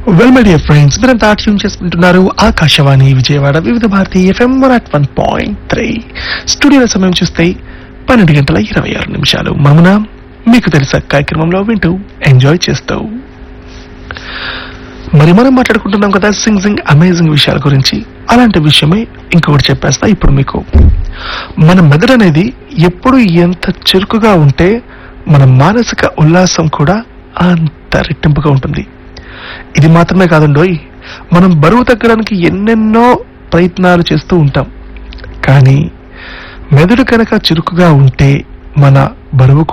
well my dear friends మీరంతా tune చేసుకుంటున్నారు Akashvani Vijayawada Vividha Bharati FM one one point three స్టూడియోల సమయం చూస్తే పన్నెండు గంటల ఇరవై ఆరు నిమిషాలు మమున మీకు తెలుసా కార్యక్రమంలో వింటూ ఎంజాయ్ చేస్తూ మరి మనం మాట్లాడుకుంటున్నాం కదా సింగ్ సింగ్ అమేజింగ్ విషయాల గురించి అలాంటి విషయమే ఇంకొకటి చెప్పేస్తా ఇప్పుడు మీకు మన మెదడు అనేది ఎప్పుడు ఎంత చురుకుగా ఉంటే మన మానసిక ఉల్లాసం కూడా అంత రెట్టింపుగా ఉంటుంది ఇది మాత్రమే కాదండోయ్ మనం బరువు తగ్గడానికి ఎన్నెన్నో ప్రయత్నాలు చేస్తూ ఉంటాం కానీ మెదడు కనుక చురుకుగా ఉంటే మన బరువు